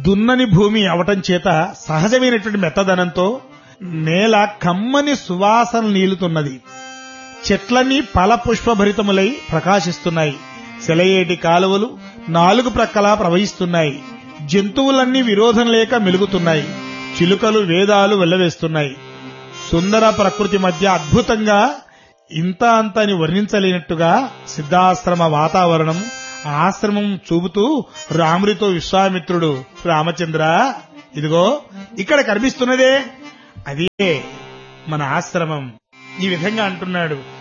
దున్నని భూమి అవటం చేత సహజమైనటువంటి మెత్తదనంతో నేల కమ్మని సువాసన నీలుతున్నది చెట్లన్నీ ఫల పుష్పభరితములై ప్రకాశిస్తున్నాయి సెలయేటి కాలువలు నాలుగు ప్రక్కలా ప్రవహిస్తున్నాయి జంతువులన్నీ విరోధం లేక మెలుగుతున్నాయి చిలుకలు వేదాలు వెల్లవేస్తున్నాయి సుందర ప్రకృతి మధ్య అద్భుతంగా ఇంత అంత అని వర్ణించలేనట్టుగా సిద్ధాశ్రమ వాతావరణం ఆశ్రమం చూపుతూ రాముడితో విశ్వామిత్రుడు రామచంద్ర ఇదిగో ఇక్కడ కనిపిస్తున్నదే అదే మన ఆశ్రమం ఈ విధంగా అంటున్నాడు